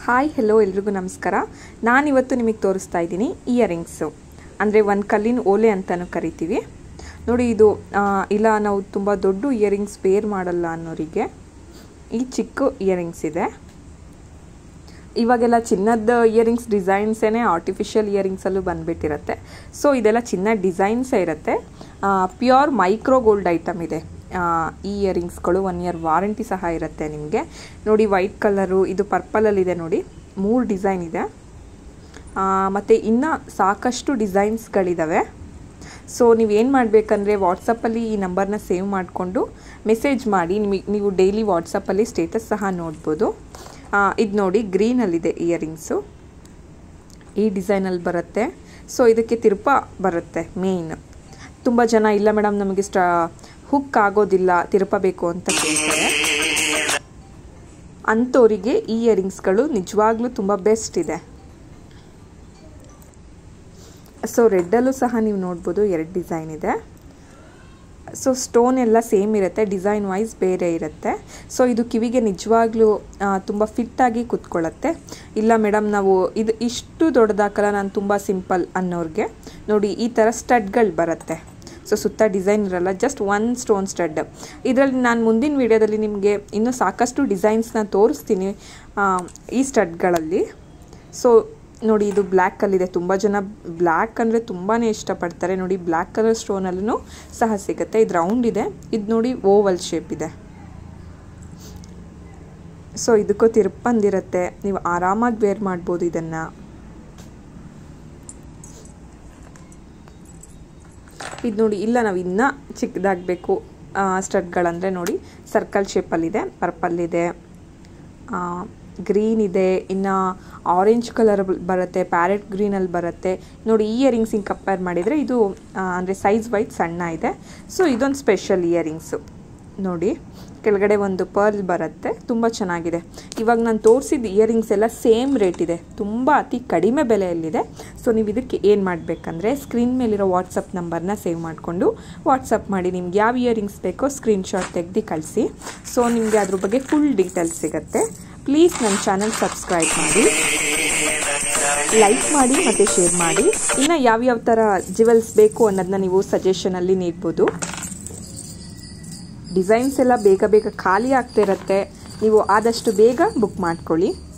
hi hello ಎಲ್ರಿಗೂ ನಮಸ್ಕಾರ ನಾನಿವತ್ತು ನಿಮಗೆ ತೋರಿಸ್ತಾ ಇದ್ದೀನಿ ಇಯರಿಂಗ್ಸು ಅಂದರೆ ಒಂದು ಕಲ್ಲಿನ ಓಲೆ ಅಂತಲೂ ಕರಿತೀವಿ ನೋಡಿ ಇದು ಆ, ಇಲ್ಲ ನಾವು ತುಂಬ ದೊಡ್ಡ ಇಯರಿಂಗ್ಸ್ ವೇರ್ ಮಾಡಲ್ಲ ಅನ್ನೋರಿಗೆ ಈ ಚಿಕ್ಕ ಇಯರಿಂಗ್ಸ್ ಇದೆ ಇವಾಗೆಲ್ಲ ಚಿನ್ನದ ಇಯರಿಂಗ್ಸ್ ಡಿಸೈನ್ಸೇ ಆರ್ಟಿಫಿಷಿಯಲ್ ಇಯರಿಂಗ್ಸಲ್ಲೂ ಬಂದುಬಿಟ್ಟಿರುತ್ತೆ ಸೊ ಇದೆಲ್ಲ ಚಿನ್ನ ಡಿಸೈನ್ಸೇ ಇರುತ್ತೆ ಪ್ಯೂರ್ ಮೈಕ್ರೋ ಗೋಲ್ಡ್ ಐಟಮ್ ಇದೆ ಆ, ಈ ಇಯರಿಂಗ್ಸ್ಗಳು ಒನ್ ಇಯರ್ ವಾರಂಟಿ ಸಹ ಇರುತ್ತೆ ನಿಮಗೆ ನೋಡಿ ವೈಟ್ ಕಲರು ಇದು ಪರ್ಪಲಲ್ಲಿದೆ ನೋಡಿ ಮೂರು ಡಿಸೈನ್ ಇದೆ ಮತ್ತು ಇನ್ನು ಸಾಕಷ್ಟು ಡಿಸೈನ್ಸ್ಗಳಿದ್ದಾವೆ ಸೊ ನೀವೇನು ಮಾಡಬೇಕಂದ್ರೆ ವಾಟ್ಸಪ್ಪಲ್ಲಿ ಈ ನಂಬರ್ನ ಸೇವ್ ಮಾಡಿಕೊಂಡು ಮೆಸೇಜ್ ಮಾಡಿ ನಿಮಗೆ ನೀವು ಡೈಲಿ ವಾಟ್ಸಪ್ಪಲ್ಲಿ ಸ್ಟೇಟಸ್ ಸಹ ನೋಡ್ಬೋದು ಇದು ನೋಡಿ ಗ್ರೀನಲ್ಲಿದೆ ಇಯರಿಂಗ್ಸು ಈ ಡಿಸೈನಲ್ಲಿ ಬರುತ್ತೆ ಸೊ ಇದಕ್ಕೆ ತಿರುಪ ಬರುತ್ತೆ ಮೇಯ್ನ್ ತುಂಬ ಜನ ಇಲ್ಲ ಮೇಡಮ್ ನಮಗೆ ಸ್ಟ ಹುಕ್ ಆಗೋದಿಲ್ಲ ತಿರುಪ ಬೇಕು ಅಂತ ಕೇಳ್ತಾರೆ ಅಂಥವರಿಗೆ ಈ ಇಯರಿಂಗ್ಸ್ಗಳು ನಿಜವಾಗ್ಲೂ ತುಂಬ ಬೆಸ್ಟ್ ಇದೆ ಸೊ ರೆಡ್ಡಲ್ಲೂ ಸಹ ನೀವು ನೋಡ್ಬೋದು ಎರಡು ಡಿಸೈನ್ ಇದೆ ಸೊ ಸ್ಟೋನ್ ಎಲ್ಲ ಸೇಮ್ ಇರುತ್ತೆ ಡಿಸೈನ್ ವೈಸ್ ಬೇರೆ ಇರುತ್ತೆ ಸೊ ಇದು ಕಿವಿಗೆ ನಿಜವಾಗ್ಲೂ ತುಂಬ ಫಿಟ್ಟಾಗಿ ಕೂತ್ಕೊಳ್ಳುತ್ತೆ ಇಲ್ಲ ಮೇಡಮ್ ನಾವು ಇದು ಇಷ್ಟು ದೊಡ್ಡದಾಕಲ್ಲ ನಾನು ತುಂಬ ಸಿಂಪಲ್ ಅನ್ನೋರಿಗೆ ನೋಡಿ ಈ ಥರ ಸ್ಟಡ್ಗಳು ಬರುತ್ತೆ ಸೊ ಸುತ್ತ ಡಿಸೈನ್ ಇರಲ್ಲ ಜಸ್ಟ್ ಒನ್ ಸ್ಟೋನ್ ಸ್ಟಡ್ ಇದರಲ್ಲಿ ನಾನು ಮುಂದಿನ ವಿಡಿಯೋದಲ್ಲಿ ನಿಮಗೆ ಇನ್ನೂ ಸಾಕಷ್ಟು ಡಿಸೈನ್ಸ್ನ ತೋರಿಸ್ತೀನಿ ಆ, ಈ ಸ್ಟಡ್ಗಳಲ್ಲಿ ಸೊ ನೋಡಿ ಇದು ಬ್ಲ್ಯಾಕಲ್ಲಿದೆ ತುಂಬ ಜನ ಬ್ಲ್ಯಾಕ್ ಅಂದರೆ ತುಂಬಾ ಇಷ್ಟಪಡ್ತಾರೆ ನೋಡಿ ಬ್ಲ್ಯಾಕ್ ಕಲರ್ ಸ್ಟೋನಲ್ಲೂ ಸಹ ಸಿಗುತ್ತೆ ಇದು ರೌಂಡ್ ಇದೆ ಇದು ನೋಡಿ ಓವಲ್ ಶೇಪ್ ಇದೆ ಸೊ ಇದಕ್ಕೂ ತಿರುಪಂದಿರುತ್ತೆ ನೀವು ಆರಾಮಾಗಿ ವೇರ್ ಮಾಡ್ಬೋದು ಇದನ್ನು ಇದು ನೋಡಿ ಇಲ್ಲ ನಾವು ಇನ್ನೂ ಚಿಕ್ಕದಾಗಬೇಕು ಸ್ಟಡ್ಗಳಂದರೆ ನೋಡಿ ಸರ್ಕಲ್ ಶೇಪಲ್ಲಿದೆ ಪರ್ಪಲ್ ಇದೆ ಗ್ರೀನ್ ಇದೆ ಇನ್ನು ಆರೆಂಜ್ ಕಲರ್ ಬರುತ್ತೆ ಪ್ಯಾರೆಟ್ ಗ್ರೀನಲ್ಲಿ ಬರುತ್ತೆ ನೋಡಿ ಈ ಇಯರಿಂಗ್ಸ್ ಹಿಂಗೆ ಕಂಪೇರ್ ಮಾಡಿದರೆ ಇದು ಅಂದರೆ ಸೈಜ್ ವೈಸ್ ಸಣ್ಣ ಇದೆ ಸೊ ಇದೊಂದು ಸ್ಪೆಷಲ್ ಇಯರಿಂಗ್ಸು ನೋಡಿ ಕೆಳಗಡೆ ಒಂದು ಪರ್ಲ್ ಬರುತ್ತೆ ತುಂಬ ಚೆನ್ನಾಗಿದೆ ಇವಾಗ ನಾನು ತೋರಿಸಿದ ಇಯರಿಂಗ್ಸ್ ಎಲ್ಲ ಸೇಮ್ ರೇಟ್ ಇದೆ ತುಂಬ ಅತಿ ಕಡಿಮೆ ಬೆಲೆಯಲ್ಲಿದೆ ಸೊ ನೀವು ಇದಕ್ಕೆ ಏನು ಮಾಡಬೇಕಂದ್ರೆ ಸ್ಕ್ರೀನ್ ಮೇಲಿರೋ ವಾಟ್ಸಪ್ ನಂಬರ್ನ ಸೇವ್ ಮಾಡಿಕೊಂಡು ವಾಟ್ಸಪ್ ಮಾಡಿ ನಿಮ್ಗೆ ಯಾವ ಇಯರಿಂಗ್ಸ್ ಬೇಕೋ ಸ್ಕ್ರೀನ್ಶಾಟ್ ತೆಗೆದು ಕಳಿಸಿ ಸೊ ನಿಮಗೆ ಅದ್ರ ಬಗ್ಗೆ ಫುಲ್ ಡೀಟೇಲ್ಸ್ ಸಿಗುತ್ತೆ ಪ್ಲೀಸ್ ನನ್ನ ಚಾನಲ್ ಸಬ್ಸ್ಕ್ರೈಬ್ ಮಾಡಿ ಲೈಕ್ ಮಾಡಿ ಮತ್ತು ಶೇರ್ ಮಾಡಿ ಇನ್ನು ಯಾವ್ಯಾವ ಥರ ಜಿವೆಲ್ಸ್ ಬೇಕು ಅನ್ನೋದನ್ನ ನೀವು ಸಜೆಷನಲ್ಲಿ ನೀಡ್ಬೋದು ಡಿಸೈನ್ಸ್ ಎಲ್ಲ ಬೇಗ ಬೇಗ ಖಾಲಿ ಆಗ್ತಿರತ್ತೆ ನೀವು ಆದಷ್ಟು ಬೇಗ ಬುಕ್ ಮಾಡ್ಕೊಳ್ಳಿ